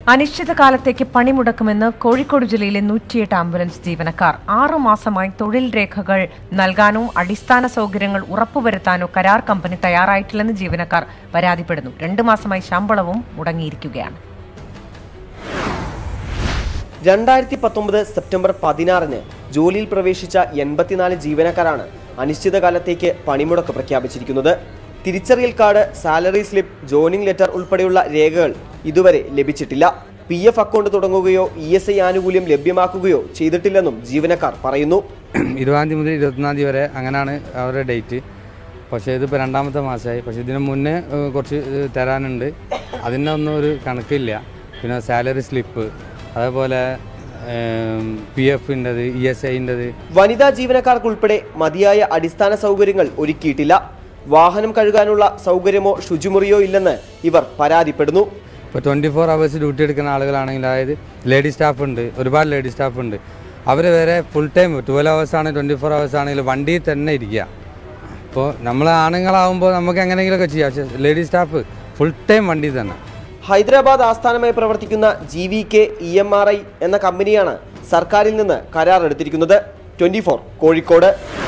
അനിശ്ചിതകാലത്തേക്ക് പണിമുടക്കുമെന്ന് കോഴിക്കോട് ജില്ലയിലെ നൂറ്റിയെട്ട് ആംബുലൻസ് ജീവനക്കാർ ആറു മാസമായി തൊഴിൽ രേഖകൾ നൽകാനോ അടിസ്ഥാന സൗകര്യങ്ങൾ ഉറപ്പുവരുത്താനോ കരാർ കമ്പനി തയ്യാറായിട്ടില്ലെന്ന് ജീവനക്കാർ പരാതിപ്പെടുന്നു രണ്ടു മാസമായി ശമ്പളവും മുടങ്ങിയിരിക്കുകയാണ് രണ്ടായിരത്തി പത്തൊമ്പത് സെപ്റ്റംബർ പതിനാറിന് ജോലിയിൽ പ്രവേശിച്ച എൺപത്തിനാല് ജീവനക്കാരാണ് അനിശ്ചിതകാലത്തേക്ക് പണിമുടക്ക് പ്രഖ്യാപിച്ചിരിക്കുന്നത് തിരിച്ചറിയൽ card salary slip joining letter ഉൾപ്പെടെയുള്ള രേഖകൾ ഇതുവരെ ലഭിച്ചിട്ടില്ല പി എഫ് അക്കൗണ്ട് തുടങ്ങുകയോ ഇ എസ് ഐ ആനുകൂല്യം ലഭ്യമാക്കുകയോ ചെയ്തിട്ടില്ലെന്നും ജീവനക്കാർ പറയുന്നു ഇരുപതാം തീയതി മുതൽ ഇരുപത്തൊന്നാം തീയതി വരെ അങ്ങനെയാണ് അവരുടെ ഡേറ്റ് പക്ഷേ ഇതിപ്പോൾ രണ്ടാമത്തെ മാസമായി പക്ഷേ ഇതിന് മുന്നേ ഏഹ്, കുറച്ച് ഏഹ്, തരാനുണ്ട് അതിൻ്റെ ഒന്നും ഒരു കണക്കില്ല പിന്നെ സാലറി സ്ലിപ്പ് അതേപോലെ പി എഫിൻ്റെത് ഇ എസ് ഐൻ്റെത് വനിതാ ജീവനക്കാർക്കുൾപ്പെടെ മതിയായ അടിസ്ഥാന സൗകര്യങ്ങൾ ഒരുക്കിയിട്ടില്ല വാഹനം കഴുകാനുള്ള സൗകര്യമോ ശുചിമുറിയോ ഇല്ലെന്ന് ഇവർ പരാതിപ്പെടുന്നു ഇപ്പോൾ ട്വൻറ്റി ഫോർ അവേഴ്സ് ഡ്യൂട്ടി എടുക്കുന്ന ആളുകളാണെങ്കിൽ അതായത് ലേഡി സ്റ്റാഫ് ഉണ്ട് ഒരുപാട് ലേഡി സ്റ്റാഫ് ഉണ്ട് അവർ വരെ ഫുൾ ടൈം ട്വൽവ് അവേഴ്സ് ആണ് ട്വൻറ്റി ഫോർ അവേഴ്സ് ആണെങ്കിൽ വണ്ടിയിൽ തന്നെ ഇരിക്കുക അപ്പോൾ നമ്മൾ ആണുങ്ങളാവുമ്പോൾ നമുക്ക് എങ്ങനെയെങ്കിലുമൊക്കെ ചെയ്യാം പക്ഷേ ലേഡി സ്റ്റാഫ് ഫുൾ ടൈം വണ്ടിയിൽ തന്നെ ഹൈദരാബാദ് ആസ്ഥാനമായി പ്രവർത്തിക്കുന്ന G V K E M R I എന്ന കമ്പനിയാണ് സർക്കാരിൽ നിന്ന് കരാർ എടുത്തിരിക്കുന്നത് ട്വന്റി കോഴിക്കോട്